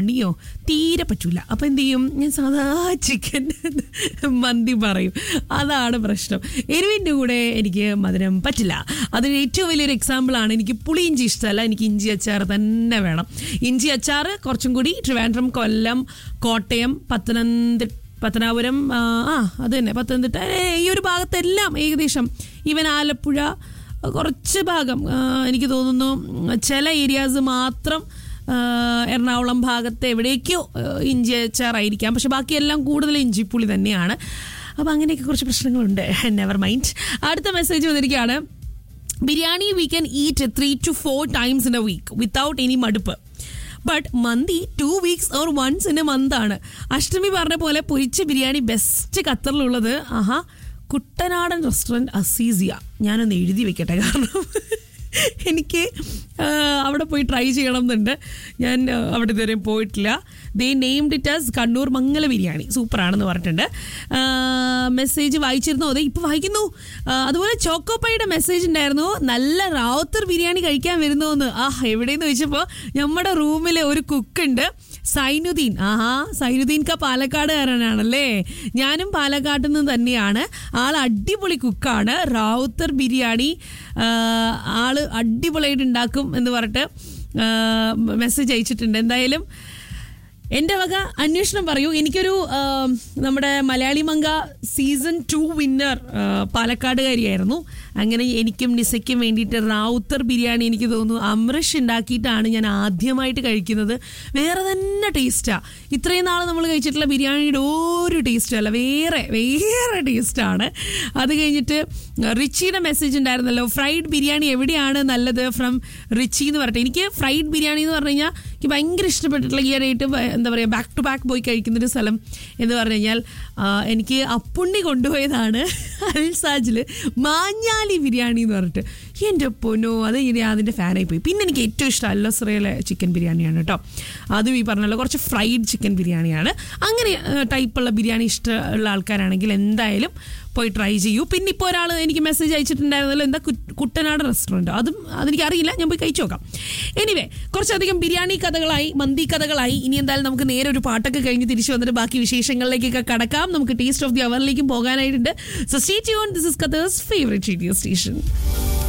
അണിയോ തീരെ പറ്റൂല അപ്പം എന്ത് ചെയ്യും ഞാൻ സാധാ ചിക്കൻ മന്തി പറയും അതാണ് പ്രശ്നം എരിവിൻ്റെ കൂടെ എനിക്ക് മധുരം പറ്റില്ല അതിന് ഏറ്റവും വലിയൊരു എക്സാമ്പിളാണ് എനിക്ക് പുളി ഇഞ്ചി ഇഷ്ടമല്ല എനിക്ക് ഇഞ്ചി അച്ചാർ തന്നെ വേണം ഇഞ്ചി അച്ചാർ കുറച്ചും കൂടി ട്രിവാൻഡ്രം കൊല്ലം കോട്ടയം പത്തനംതിട്ട പത്തനാപുരം ആ ആ, അത് തന്നെ പത്തനംതിട്ട ഏ, ഈ ഒരു ഭാഗത്തെല്ലാം ഏകദേശം ഈവൻ ആലപ്പുഴ കുറച്ച് ഭാഗം ആ, എനിക്ക് തോന്നുന്നു ചില ഏരിയാസ് മാത്രം ആ, എറണാകുളം ഭാഗത്ത് എവിടേക്കോ ആ, ഇഞ്ചി അച്ചാറായിരിക്കാം പക്ഷെ ബാക്കിയെല്ലാം കൂടുതൽ ഇഞ്ചിപ്പുളി തന്നെയാണ് അപ്പോൾ അങ്ങനെയൊക്കെ കുറച്ച് പ്രശ്നങ്ങളുണ്ട് നെവർ മൈൻഡ് അടുത്ത മെസ്സേജ് വന്നിരിക്കുകയാണ് biryani we can eat three to four times in a week without any മടുപ്പ് but mandi two weeks or once in a മന്താണ് അഷ്ടമി പറഞ്ഞ പോലെ പൊരിച്ച ബിരിയാണി ബെസ്റ്റ് ഖത്തറിലുള്ളത് ആഹാ കുട്ടനാടൻ റെസ്റ്റോറൻറ്റ് അസീസിയ ഞാനൊന്ന് എഴുതി വെക്കട്ടെ കാരണം എനിക്ക് ആ, അവിടെ പോയി ട്രൈ ചെയ്യണം എന്നുണ്ട് ഞാൻ ആ, അവിടെ ഇതുവരെ പോയിട്ടില്ല they named it as Kannur Mangala biryani സൂപ്പറാണെന്ന് പറഞ്ഞിട്ടുണ്ട് മെസ്സേജ് വായിച്ചിരുന്നു അതെ ഇപ്പോൾ വായിക്കുന്നു ആ, അതുപോലെ ചോക്കോപ്പയുടെ മെസ്സേജ് ഉണ്ടായിരുന്നു നല്ല റാവുത്തർ ബിരിയാണി കഴിക്കാൻ വരുന്നു എന്ന് ആ എവിടെയെന്ന് ചോദിച്ചപ്പോൾ നമ്മുടെ റൂമിൽ ഒരു കുക്കുണ്ട് സൈനുദ്ദീൻ ആഹാ സൈനുദ്ദീൻ ക പാലക്കാടുകാരനാണല്ലേ ഞാനും പാലക്കാട്ടിൽ നിന്ന് തന്നെയാണ് ആൾ അടിപൊളി കുക്കാണ് റാവുത്തർ ബിരിയാണി ആ, ആള് അടിപൊളിയായിട്ട് ഉണ്ടാക്കും എന്ന് പറഞ്ഞിട്ട് മെസ്സേജ് അയച്ചിട്ടുണ്ട് എന്തായാലും എൻ്റെ വക അന്വേഷണം പറയൂ എനിക്കൊരു ആ, നമ്മുടെ Malayali Manka season two winner പാലക്കാടുകാരിയായിരുന്നു അങ്ങനെ എനിക്കും നിസയ്ക്കും വേണ്ടിയിട്ട് റാവുത്തർ ബിരിയാണി എനിക്ക് തോന്നുന്നു അമൃഷ് ഉണ്ടാക്കിയിട്ടാണ് ഞാൻ ആദ്യമായിട്ട് കഴിക്കുന്നത് വേറെ തന്നെ ടേസ്റ്റാണ് ഇത്രയും നാൾ നമ്മൾ കഴിച്ചിട്ടുള്ള ബിരിയാണിയുടെ ഒരു ടേസ്റ്റും അല്ല വേറെ വേറെ ടേസ്റ്റാണ് അത് കഴിഞ്ഞിട്ട് റിച്ചിയുടെ മെസ്സേജ് ഉണ്ടായിരുന്നല്ലോ ഫ്രൈഡ് ബിരിയാണി എവിടെയാണ് നല്ലത് ഫ്രം റിച്ചി എന്ന് പറഞ്ഞിട്ട് എനിക്ക് ഫ്രൈഡ് ബിരിയാണി എന്ന് പറഞ്ഞു കഴിഞ്ഞാൽ എനിക്ക് ഭയങ്കര ഇഷ്ടപ്പെട്ടിട്ടുള്ള ഈയിടെയായിട്ട് ഭ- എന്താ പറയുക ബാക്ക് ടു ബാക്ക് പോയി കഴിക്കുന്നൊരു സ്ഥലം എന്ന് പറഞ്ഞു കഴിഞ്ഞാൽ ആ, എനിക്ക് അപ്പുണ്ണി കൊണ്ടുപോയതാണ് അൽസാജിൽ മാഞ്ഞാലി ബിരിയാണി എന്ന് പറഞ്ഞിട്ട് എൻ്റെ പൊന്നോ അത് ഇനി അതിൻ്റെ ഫാനായി പോയി പിന്നെ എനിക്ക് ഏറ്റവും ഇഷ്ടം അല്ലസ്രയിലെ ചിക്കൻ ബിരിയാണിയാണ് കേട്ടോ അതും ഈ പറഞ്ഞല്ലോ കുറച്ച് ഫ്രൈഡ് ചിക്കൻ ബിരിയാണിയാണ് അങ്ങനെ ടൈപ്പുള്ള ബിരിയാണി ഇഷ്ടമുള്ള ആൾക്കാരാണെങ്കിൽ എന്തായാലും പോയി ട്രൈ ചെയ്യൂ പിന്നെ ഇപ്പോൾ ഒരാൾ എനിക്ക് മെസ്സേജ് അയച്ചിട്ടുണ്ടായിരുന്നല്ലോ എന്താ കു- കുട്ടനാട് റെസ്റ്റോറൻറ്റ് അതും അതെനിക്ക് അറിയില്ല ഞാൻ പോയി കഴിച്ചു നോക്കാം എനിവേ കുറച്ചധികം ബിരിയാണി കഥകളായി മന്തി കഥകളായി ഇനി എന്തായാലും നമുക്ക് നേരെ ഒരു പാട്ടൊക്കെ കഴിഞ്ഞ് തിരിച്ചു വന്നിട്ട് ബാക്കി വിശേഷങ്ങളിലേക്കൊക്കെ കടക്കാം നമുക്ക് ടേസ്റ്റ് ഓഫ് ദി അവറിലേക്കും പോകാനായിട്ടുണ്ട് so stay tune this is Qatar's favourite radio station